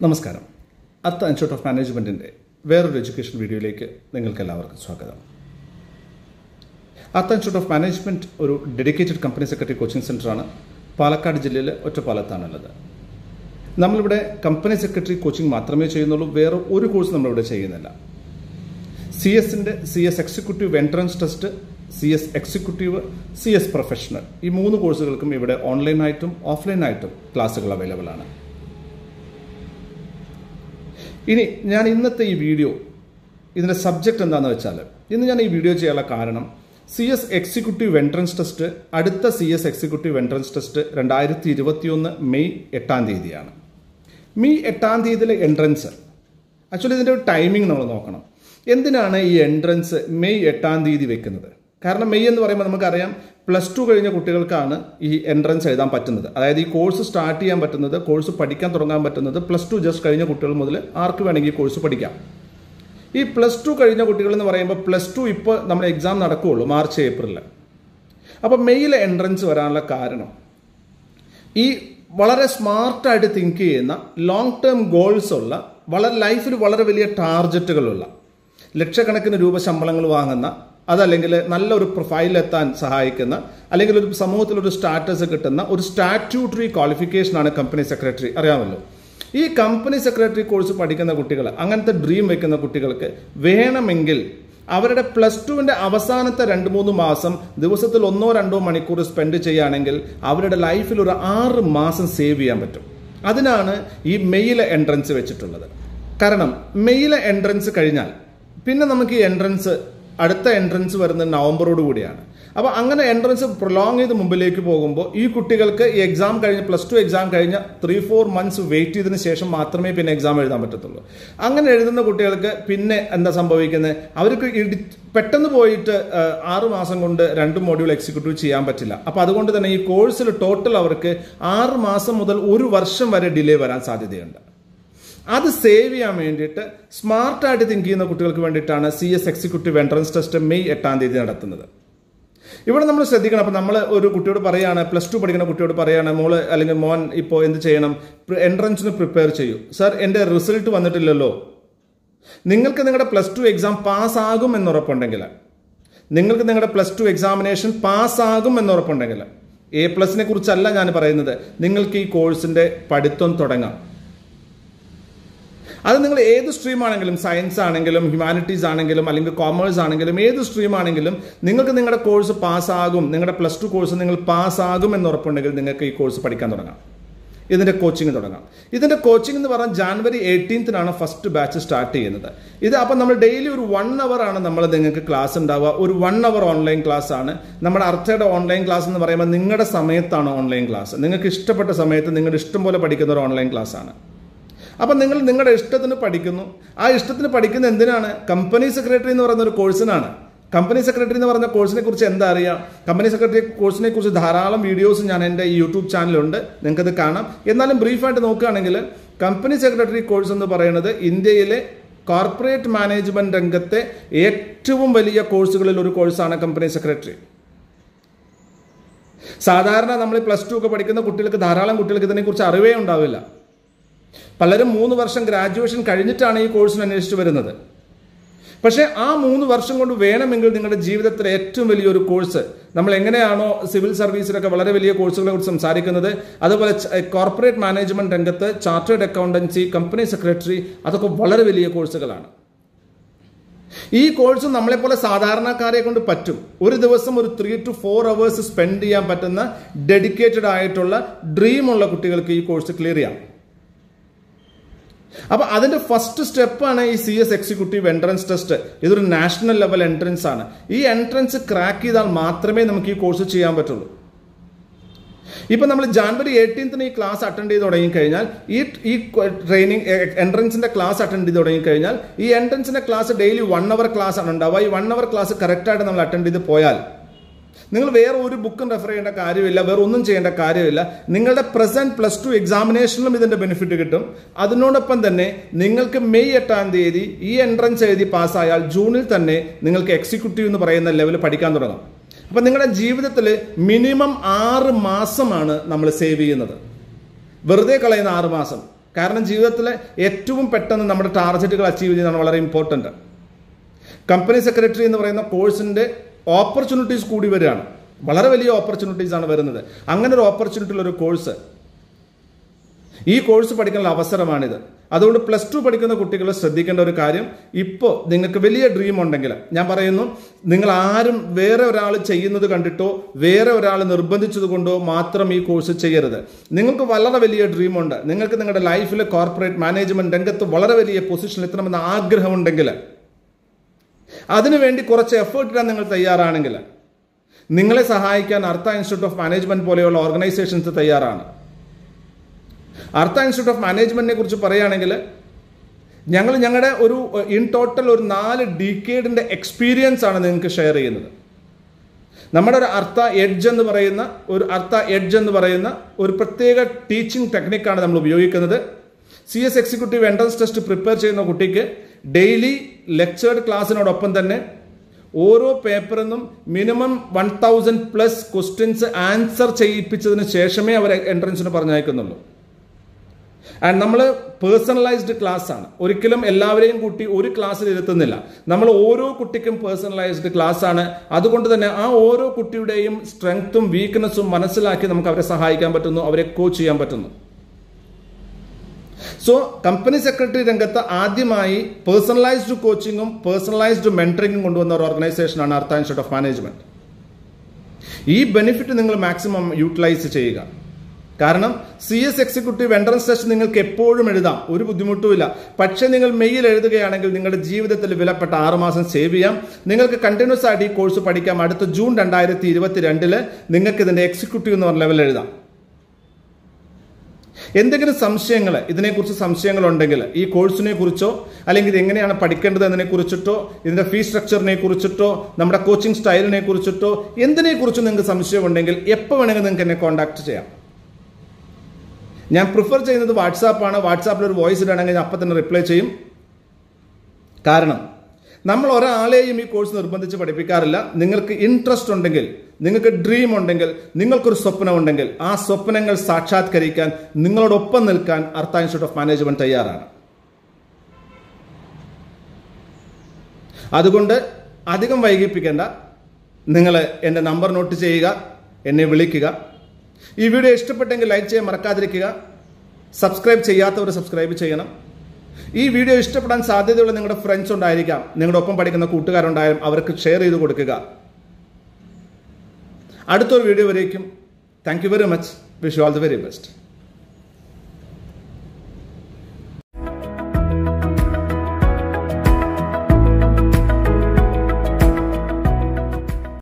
നമസ്കാരം അത്ത institute of മാനേജ്മെൻറ്റിൻ്റെ വേറൊരു എഡ്യൂക്കേഷൻ വീഡിയോയിലേക്ക് നിങ്ങൾക്ക് എല്ലാവർക്കും സ്വാഗതം അത്ത ഇൻസ്റ്റിറ്റ്യൂട്ട് ഓഫ് മാനേജ്മെൻറ്റ് ഒരു ഡെഡിക്കേറ്റഡ് കമ്പനി സെക്രട്ടറി കോച്ചിങ് സെൻ്ററാണ് പാലക്കാട് ജില്ലയിലെ ഒറ്റപ്പാലത്താണുള്ളത് നമ്മളിവിടെ കമ്പനി സെക്രട്ടറി കോച്ചിങ് മാത്രമേ ചെയ്യുന്നുള്ളൂ വേറെ ഒരു കോഴ്സ് നമ്മളിവിടെ ചെയ്യുന്നില്ല സി എസിൻ്റെ C S executive entrance test C S executive C S professional ഈ മൂന്ന് കോഴ്സുകൾക്കും ഇവിടെ ഓൺലൈനായിട്ടും ഓഫ്ലൈനായിട്ടും ക്ലാസ്സുകൾ അവൈലബിൾ ആണ് ഇനി ഞാൻ ഇന്നത്തെ ഈ വീഡിയോ ഇതിൻ്റെ സബ്ജക്റ്റ് എന്താണെന്ന് വെച്ചാൽ ഇന്ന് ഞാൻ ഈ വീഡിയോ ചെയ്യാനുള്ള കാരണം C S executive entrance test അടുത്ത C S executive entrance test രണ്ടായിരത്തി ഇരുപത്തിയൊന്ന് മെയ് എട്ടാം തീയതിയാണ് മെയ് എട്ടാം തീയതിയിലെ എൻട്രൻസ് ആക്ച്വലി ഇതിൻ്റെ ഒരു ടൈമിംഗ് നമ്മൾ നോക്കണം എന്തിനാണ് ഈ എൻട്രൻസ് മെയ് എട്ടാം തീയതി വെക്കുന്നത് കാരണം മെയ് എന്ന് പറയുമ്പോൾ നമുക്കറിയാം പ്ലസ് ടു കഴിഞ്ഞ കുട്ടികൾക്കാണ് ഈ എൻട്രൻസ് എഴുതാൻ പറ്റുന്നത് അതായത് ഈ കോഴ്സ് സ്റ്റാർട്ട് ചെയ്യാൻ പറ്റുന്നത് കോഴ്സ് പഠിക്കാൻ തുടങ്ങാൻ പറ്റുന്നത് പ്ലസ് ടു ജസ്റ്റ് കഴിഞ്ഞ കുട്ടികൾ മുതൽ ആർക്ക് വേണമെങ്കിൽ ഈ കോഴ്സ് പഠിക്കാം ഈ പ്ലസ് ടു കഴിഞ്ഞ കുട്ടികൾ എന്ന് പറയുമ്പോൾ പ്ലസ് ടു ഇപ്പോൾ നമ്മൾ എക്സാം നടക്കുകയുള്ളൂ മാർച്ച് ഏപ്രിലിൽ അപ്പോൾ മെയ്യിലെ എൻട്രൻസ് വരാനുള്ള കാരണം ഈ വളരെ സ്മാർട്ടായിട്ട് തിങ്ക് ചെയ്യുന്ന ലോങ് ടേം ഗോൾസ് ഉള്ള വളരെ ലൈഫിൽ വളരെ വലിയ ടാർജറ്റുകളുള്ള ലക്ഷക്കണക്കിന് രൂപ ശമ്പളങ്ങൾ വാങ്ങുന്ന അതല്ലെങ്കിൽ നല്ലൊരു പ്രൊഫൈലെത്താൻ സഹായിക്കുന്ന അല്ലെങ്കിൽ ഒരു സമൂഹത്തിൽ ഒരു സ്റ്റാറ്റസ് കിട്ടുന്ന ഒരു സ്റ്റാറ്റ്യൂട്ടറി ക്വാളിഫിക്കേഷനാണ് കമ്പനി സെക്രട്ടറി അറിയാമല്ലോ ഈ കമ്പനി സെക്രട്ടറി കോഴ്സ് പഠിക്കുന്ന കുട്ടികൾ അങ്ങനത്തെ ഡ്രീം വെക്കുന്ന കുട്ടികൾക്ക് വേണമെങ്കിൽ അവരുടെ പ്ലസ് ടുവിന്റെ അവസാനത്തെ രണ്ട് മൂന്ന് മാസം ദിവസത്തിൽ ഒന്നോ രണ്ടോ മണിക്കൂർ സ്പെൻഡ് ചെയ്യുകയാണെങ്കിൽ അവരുടെ ലൈഫിൽ ഒരു ആറ് മാസം സേവ് ചെയ്യാൻ പറ്റും അതിനാണ് ഈ മെയിലെ എൻട്രൻസ് വെച്ചിട്ടുള്ളത് കാരണം മെയിലെ എൻട്രൻസ് കഴിഞ്ഞാൽ പിന്നെ നമുക്ക് ഈ എൻട്രൻസ് അടുത്ത എൻട്രൻസ് വരുന്നത് നവംബറോട് കൂടിയാണ് അപ്പോൾ അങ്ങനെ എൻട്രൻസ് പ്രൊലോങ് ചെയ്ത് മുമ്പിലേക്ക് പോകുമ്പോൾ ഈ കുട്ടികൾക്ക് ഈ എക്സാം കഴിഞ്ഞ് പ്ലസ് ടു എക്സാം കഴിഞ്ഞ ത്രീ ഫോർ മന്ത്സ് വെയിറ്റ് ചെയ്തതിന് ശേഷം മാത്രമേ പിന്നെ എക്സാം എഴുതാൻ പറ്റത്തുള്ളൂ അങ്ങനെ എഴുതുന്ന കുട്ടികൾക്ക് പിന്നെ എന്താ സംഭവിക്കുന്നത് അവർക്ക് ഇടി പെട്ടെന്ന് പോയിട്ട് ആറ് മാസം കൊണ്ട് രണ്ട് മോഡ്യൂൾ എക്സിക്യൂട്ടീവ് ചെയ്യാൻ പറ്റില്ല അപ്പോൾ അതുകൊണ്ട് തന്നെ ഈ കോഴ്സിൽ ടോട്ടൽ അവർക്ക് ആറ് മാസം മുതൽ ഒരു വർഷം വരെ ഡിലേ വരാൻ സാധ്യതയുണ്ട് അത് സേവ് ചെയ്യാൻ വേണ്ടിയിട്ട് സ്മാർട്ടായിട്ട് തിങ്ക് ചെയ്യുന്ന കുട്ടികൾക്ക് വേണ്ടിയിട്ടാണ് C S executive entrance test May എട്ടാം തീയതി നടത്തുന്നത് ഇവിടെ നമ്മൾ ശ്രദ്ധിക്കണം അപ്പം നമ്മൾ ഒരു കുട്ടിയോട് പറയാണ് പ്ലസ് ടു പഠിക്കുന്ന കുട്ടിയോട് പറയാണ് മോള് അല്ലെങ്കിൽ മോൻ ഇപ്പോൾ എന്ത് ചെയ്യണം എൻട്രൻസിന് പ്രിപ്പയർ ചെയ്യൂ സർ എൻ്റെ റിസൾട്ട് വന്നിട്ടില്ലല്ലോ നിങ്ങൾക്ക് നിങ്ങളുടെ പ്ലസ് ടു എക്സാം പാസ്സാകും എന്നുറപ്പുണ്ടെങ്കിൽ നിങ്ങൾക്ക് നിങ്ങളുടെ പ്ലസ് ടു എക്സാമിനേഷൻ പാസ്സാകും എന്നുറപ്പുണ്ടെങ്കിൽ എ പ്ലസിനെ കുറിച്ചല്ല ഞാൻ പറയുന്നത് നിങ്ങൾക്ക് ഈ കോഴ്സിൻ്റെ പഠിത്തം തുടങ്ങാം അത് നിങ്ങൾ ഏത് സ്ട്രീം ആണെങ്കിലും സയൻസ് ആണെങ്കിലും ഹ്യൂമാനിറ്റീസ് ആണെങ്കിലും അല്ലെങ്കിൽ കോമേഴ്സ് ആണെങ്കിലും ഏത് സ്ട്രീം ആണെങ്കിലും നിങ്ങൾക്ക് നിങ്ങളുടെ കോഴ്സ് പാസ്സാകും നിങ്ങളുടെ പ്ലസ് ടു കോഴ്സ് നിങ്ങൾ പാസ്സാകും എന്ന് ഉറപ്പുണ്ടെങ്കിൽ നിങ്ങൾക്ക് ഈ കോഴ്സ് പഠിക്കാൻ തുടങ്ങാം ഇതിന്റെ കോച്ചിങ് തുടങ്ങാം ഇതിന്റെ കോച്ചിങ് എന്ന് പറഞ്ഞാൽ ജാനുവരി എയ്റ്റീൻത്തിനാണ് ഫസ്റ്റ് ബാച്ച് സ്റ്റാർട്ട് ചെയ്യുന്നത് ഇത് അപ്പം നമ്മൾ ഡെയിലി ഒരു വൺ അവർ ആണ് നമ്മൾ നിങ്ങൾക്ക് ക്ലാസ് ഉണ്ടാവുക ഒരു വൺ അവർ ഓൺലൈൻ ക്ലാസ് ആണ് നമ്മുടെ അർത്ഥയുടെ ഓൺലൈൻ ക്ലാസ് എന്ന് പറയുമ്പോൾ നിങ്ങളുടെ സമയത്താണ് ഓൺലൈൻ ക്ലാസ് നിങ്ങൾക്ക് ഇഷ്ടപ്പെട്ട സമയത്ത് നിങ്ങളുടെ ഇഷ്ടം പോലെ പഠിക്കുന്ന ഒരു ഓൺലൈൻ ക്ലാസ് ആണ് അപ്പം നിങ്ങൾ നിങ്ങളുടെ ഇഷ്ടത്തിന് പഠിക്കുന്നു ആ ഇഷ്ടത്തിന് പഠിക്കുന്ന എന്തിനാണ് കമ്പനി സെക്രട്ടറി എന്ന് പറയുന്ന ഒരു കോഴ്സിനാണ് കമ്പനി സെക്രട്ടറി എന്ന് പറഞ്ഞ കോഴ്സിനെ കുറിച്ച് എന്താ അറിയാം കമ്പനി സെക്രട്ടറി കോഴ്സിനെ കുറിച്ച് ധാരാളം വീഡിയോസ് ഞാൻ എൻ്റെ യൂട്യൂബ് ചാനലുണ്ട് നിങ്ങൾക്കത് കാണാം എന്നാലും ബ്രീഫായിട്ട് നോക്കുകയാണെങ്കിൽ കമ്പനി സെക്രട്ടറി കോഴ്സ് എന്ന് പറയുന്നത് ഇന്ത്യയിലെ കോർപ്പറേറ്റ് മാനേജ്മെന്റ് രംഗത്തെ ഏറ്റവും വലിയ കോഴ്സുകളിൽ ഒരു കോഴ്സാണ് കമ്പനി സെക്രട്ടറി സാധാരണ നമ്മൾ പ്ലസ് ടു ഒക്കെ പഠിക്കുന്ന കുട്ടികൾക്ക് ധാരാളം കുട്ടികൾക്ക് ഇതിനെക്കുറിച്ച് അറിവേ ഉണ്ടാവില്ല പലരും മൂന്ന് വർഷം ഗ്രാജുവേഷൻ കഴിഞ്ഞിട്ടാണ് ഈ കോഴ്സിന് അന്വേഷിച്ച് വരുന്നത് പക്ഷേ ആ മൂന്ന് വർഷം കൊണ്ട് വേണമെങ്കിൽ നിങ്ങളുടെ ജീവിതത്തിലെ ഏറ്റവും വലിയൊരു കോഴ്സ് നമ്മൾ എങ്ങനെയാണോ സിവിൽ സർവീസിലൊക്കെ വളരെ വലിയ കോഴ്സുകളെ കുറിച്ച് സംസാരിക്കുന്നത് അതുപോലെ കോർപ്പറേറ്റ് മാനേജ്മെന്റ് രംഗത്ത് ചാർട്ടേഡ് അക്കൗണ്ടൻസി കമ്പനി സെക്രട്ടറി അതൊക്കെ വളരെ വലിയ കോഴ്സുകളാണ് ഈ കോഴ്സ് നമ്മളെപ്പോലെ സാധാരണക്കാരെ കൊണ്ട് പറ്റും ഒരു ദിവസം ഒരു three to four hours spend ചെയ്യാൻ പറ്റുന്ന ഡെഡിക്കേറ്റഡ് ആയിട്ടുള്ള ഡ്രീമുള്ള കുട്ടികൾക്ക് ഈ കോഴ്സ് ക്ലിയർ ചെയ്യാം അപ്പൊ അതിന്റെ ഫസ്റ്റ് സ്റ്റെപ്പാണ് ഈ C S executive entrance test ഇതൊരു നാഷണൽ ലെവൽ എൻട്രൻസ് ആണ് ഈ എൻട്രൻസ് ക്രാക്ക് ചെയ്താൽ മാത്രമേ നമുക്ക് ഈ കോഴ്സ് ചെയ്യാൻ പറ്റുള്ളൂ ഇപ്പൊ നമ്മൾ ജാനുവരി എയ്റ്റീൻത്തിന് ഈ ക്ലാസ് അറ്റൻഡ് ചെയ്ത് തുടങ്ങിക്കഴിഞ്ഞാൽ ഈ ഈ ട്രെയിനിങ് എൻട്രൻസിന്റെ ക്ലാസ് അറ്റൻഡ് ചെയ്ത് തുടങ്ങിക്കഴിഞ്ഞാൽ ഈ എൻട്രൻസിന്റെ class daily one hour class ആണ് ഉണ്ടാവുക ഈ വൺ അവർ ക്ലാസ് കറക്റ്റായിട്ട് നമ്മൾ അറ്റൻഡ് ചെയ്ത് പോയാൽ നിങ്ങൾ വേറെ ഒരു ബുക്കും റെഫർ ചെയ്യേണ്ട കാര്യമില്ല വേറെ ഒന്നും ചെയ്യേണ്ട കാര്യമില്ല നിങ്ങളുടെ പ്രസന്റ് പ്ലസ് ടു എക്സാമിനേഷനിലും ഇതിന്റെ ബെനിഫിറ്റ് കിട്ടും അതിനോടൊപ്പം തന്നെ നിങ്ങൾക്ക് മെയ് എട്ടാം തീയതി ഈ എൻട്രൻസ് എഴുതി പാസ്സായാൽ ജൂണിൽ തന്നെ നിങ്ങൾക്ക് എക്സിക്യൂട്ടീവ് എന്ന് പറയുന്ന ലെവൽ പഠിക്കാൻ തുടങ്ങും അപ്പം നിങ്ങളുടെ ജീവിതത്തിൽ മിനിമം ആറ് മാസമാണ് നമ്മൾ സേവ് ചെയ്യുന്നത് വെറുതെ കളയുന്ന ആറ് മാസം കാരണം ജീവിതത്തിലെ ഏറ്റവും പെട്ടെന്ന് നമ്മുടെ ടാർഗറ്റുകൾ അച്ചീവ് ചെയ്യുന്നതാണ് വളരെ ഇമ്പോർട്ടൻ്റ് കമ്പനി സെക്രട്ടറി എന്ന് പറയുന്ന കോഴ്സിൻ്റെ ഓപ്പർച്യൂണിറ്റീസ് കൂടി വരികയാണ് വളരെ വലിയ ഓപ്പർച്യൂണിറ്റീസ് ആണ് വരുന്നത് അങ്ങനെ ഒരു ഓപ്പർച്യൂണിറ്റി ഉള്ള ഒരു കോഴ്സ് ഈ കോഴ്സ് പഠിക്കാനുള്ള അവസരമാണിത് അതുകൊണ്ട് പ്ലസ് ടു പഠിക്കുന്ന കുട്ടികൾ ശ്രദ്ധിക്കേണ്ട ഒരു കാര്യം ഇപ്പോൾ നിങ്ങൾക്ക് വലിയ ഡ്രീം ഉണ്ടെങ്കിൽ ഞാൻ പറയുന്നു നിങ്ങൾ ആരും വേറെ ഒരാൾ ചെയ്യുന്നത് കണ്ടിട്ടോ വേറെ ഒരാൾ നിർബന്ധിച്ചത് കൊണ്ടോ മാത്രം ഈ കോഴ്സ് ചെയ്യരുത് നിങ്ങൾക്ക് വളരെ വലിയ ഡ്രീം ഉണ്ട് നിങ്ങൾക്ക് നിങ്ങളുടെ ലൈഫിൽ കോർപ്പറേറ്റ് മാനേജ്മെന്റ് രംഗത്ത് വളരെ വലിയ പൊസിഷനിൽ എത്തണമെന്ന് ആഗ്രഹമുണ്ടെങ്കിൽ അതിനുവേണ്ടി കുറച്ച് എഫേർട്ട് ഇടാൻ നിങ്ങൾ തയ്യാറാണെങ്കിൽ നിങ്ങളെ സഹായിക്കാൻ അർത്ഥ ഇൻസ്റ്റിറ്റ്യൂട്ട് ഓഫ് മാനേജ്മെന്റ് പോലെയുള്ള ഓർഗനൈസേഷൻസ് തയ്യാറാണ് അർത്ഥ ഇൻസ്റ്റിറ്റ്യൂട്ട് ഓഫ് മാനേജ്മെന്റിനെ കുറിച്ച് പറയുകയാണെങ്കിൽ ഞങ്ങൾ ഞങ്ങളുടെ ഒരു ഇൻ ടോട്ടൽ ഒരു നാല് ഡീക്കേഡിന്റെ എക്സ്പീരിയൻസ് ആണ് നിങ്ങൾക്ക് ഷെയർ ചെയ്യുന്നത് നമ്മുടെ ഒരു അർത്ഥ എഡ്ജ് എന്ന് പറയുന്ന ഒരു അർത്ഥ എഡ്ജ് എന്ന് പറയുന്ന ഒരു പ്രത്യേക ടീച്ചിങ് ടെക്നിക്കാണ് നമ്മൾ ഉപയോഗിക്കുന്നത് C S executive entrance test prepare ചെയ്യുന്ന കുട്ടിക്ക് ഡെയിലി ലെക്ചേർഡ് ക്ലാസ്സിനോടൊപ്പം തന്നെ ഓരോ പേപ്പറിൽ നിന്നും minimum one thousand plus questions answer ചെയ്യിപ്പിച്ചതിന് ശേഷമേ അവർ എൻട്രൻസിന് പറഞ്ഞയക്കുന്നുള്ളൂ ആൻഡ് നമ്മൾ പേഴ്സണലൈസ്ഡ് ക്ലാസ് ആണ് ഒരിക്കലും എല്ലാവരെയും കൂട്ടി ഒരു ക്ലാസ്സിൽ ഇരുത്തുന്നില്ല നമ്മൾ ഓരോ കുട്ടിക്കും പേഴ്സണലൈസ്ഡ് ക്ലാസ് ആണ് അതുകൊണ്ട് തന്നെ ആ ഓരോ കുട്ടിയുടെയും സ്ട്രെങ്ത്തും വീക്ക്നെസ്സും മനസ്സിലാക്കി നമുക്ക് അവരെ സഹായിക്കാൻ പറ്റുന്നു അവരെ കോച്ച് ചെയ്യാൻ പറ്റുന്നു സോ കമ്പനി സെക്രട്ടറി രംഗത്ത് ആദ്യമായി പേഴ്സണലൈസ്ഡ് കോച്ചിങ്ങും പേഴ്സണലൈസ്ഡ് മെന്ററിംഗും കൊണ്ടുവന്ന ഒരു ഓർഗനൈസേഷനാണ് അർത്ഥ ഇൻസ്റ്റിറ്റ്യൂട്ട് ഓഫ് മാനേജ്മെന്റ് ഈ ബെനിഫിറ്റ് നിങ്ങൾ മാക്സിമം യൂട്ടിലൈസ് ചെയ്യുക കാരണം C S executive entrance test നിങ്ങൾക്ക് എപ്പോഴും എഴുതാം ഒരു ബുദ്ധിമുട്ടുമില്ല പക്ഷേ നിങ്ങൾ മെയിൽ എഴുതുകയാണെങ്കിൽ നിങ്ങളുടെ ജീവിതത്തിൽ വിലപ്പെട്ട ആറുമാസം സേവ് ചെയ്യാം നിങ്ങൾക്ക് കണ്ടിന്യൂസ് ആയിട്ട് ഈ കോഴ്സ് പഠിക്കാം അടുത്ത ജൂൺ രണ്ടായിരത്തി ഇരുപത്തി രണ്ടില് നിങ്ങൾക്ക് ഇതിന്റെ എക്സിക്യൂട്ടീവ് എന്ന് പറഞ്ഞ ലെവൽ എഴുതാം എന്തെങ്കിലും സംശയങ്ങൾ ഇതിനെക്കുറിച്ച് സംശയങ്ങൾ ഉണ്ടെങ്കിൽ ഈ കോഴ്സിനെ കുറിച്ചോ അല്ലെങ്കിൽ ഇത് എങ്ങനെയാണ് പഠിക്കേണ്ടത് എന്നതിനെ കുറിച്ചിട്ടോ ഇതിന്റെ ഫീസ് സ്ട്രക്ചറിനെ കുറിച്ചിട്ടോ നമ്മുടെ കോച്ചിങ് സ്റ്റൈലിനെ കുറിച്ചിട്ടോ എന്തിനെ കുറിച്ചും നിങ്ങൾക്ക് സംശയമുണ്ടെങ്കിൽ എപ്പോൾ വേണമെങ്കിൽ നിങ്ങൾക്ക് എന്നെ കോൺടാക്ട് ചെയ്യാം ഞാൻ പ്രിഫർ ചെയ്യുന്നത് വാട്സാപ്പാണ് വാട്സാപ്പിൽ ഒരു വോയിസ് ഇടുകയാണെങ്കിൽ ഞാൻ അപ്പം തന്നെ റിപ്ലൈ ചെയ്യും കാരണം നമ്മൾ ഒരാളെയും ഈ കോഴ്സ് നിർബന്ധിച്ച് പഠിപ്പിക്കാറില്ല നിങ്ങൾക്ക് ഇൻട്രസ്റ്റ് ഉണ്ടെങ്കിൽ നിങ്ങൾക്ക് ഡ്രീം ഉണ്ടെങ്കിൽ നിങ്ങൾക്കൊരു സ്വപ്നം ഉണ്ടെങ്കിൽ ആ സ്വപ്നങ്ങൾ സാക്ഷാത്കരിക്കാൻ നിങ്ങളോടൊപ്പം നിൽക്കാൻ അർത്ഥ ഇൻസ്റ്റിറ്റ്യൂട്ട് ഓഫ് മാനേജ്മെന്റ് തയ്യാറാണ് അതുകൊണ്ട് അധികം വൈകിപ്പിക്കേണ്ട നിങ്ങൾ എൻ്റെ നമ്പർ നോട്ട് ചെയ്യുക എന്നെ വിളിക്കുക ഈ വീഡിയോ ഇഷ്ടപ്പെട്ടെങ്കിൽ ലൈക്ക് ചെയ്യാൻ മറക്കാതിരിക്കുക സബ്സ്ക്രൈബ് ചെയ്യാത്തവർ സബ്സ്ക്രൈബ് ചെയ്യണം ഈ വീഡിയോ ഇഷ്ടപ്പെടാൻ സാധ്യതയുള്ള നിങ്ങളുടെ ഫ്രണ്ട്സ് ഉണ്ടായിരിക്കാം നിങ്ങളുടെ ഒപ്പം പഠിക്കുന്ന കൂട്ടുകാരുണ്ടായാലും അവർക്ക് ഷെയർ ചെയ്ത് കൊടുക്കുക അടുത്തൊരു വീഡിയോ വരേക്കും thank you very much wish you all the very best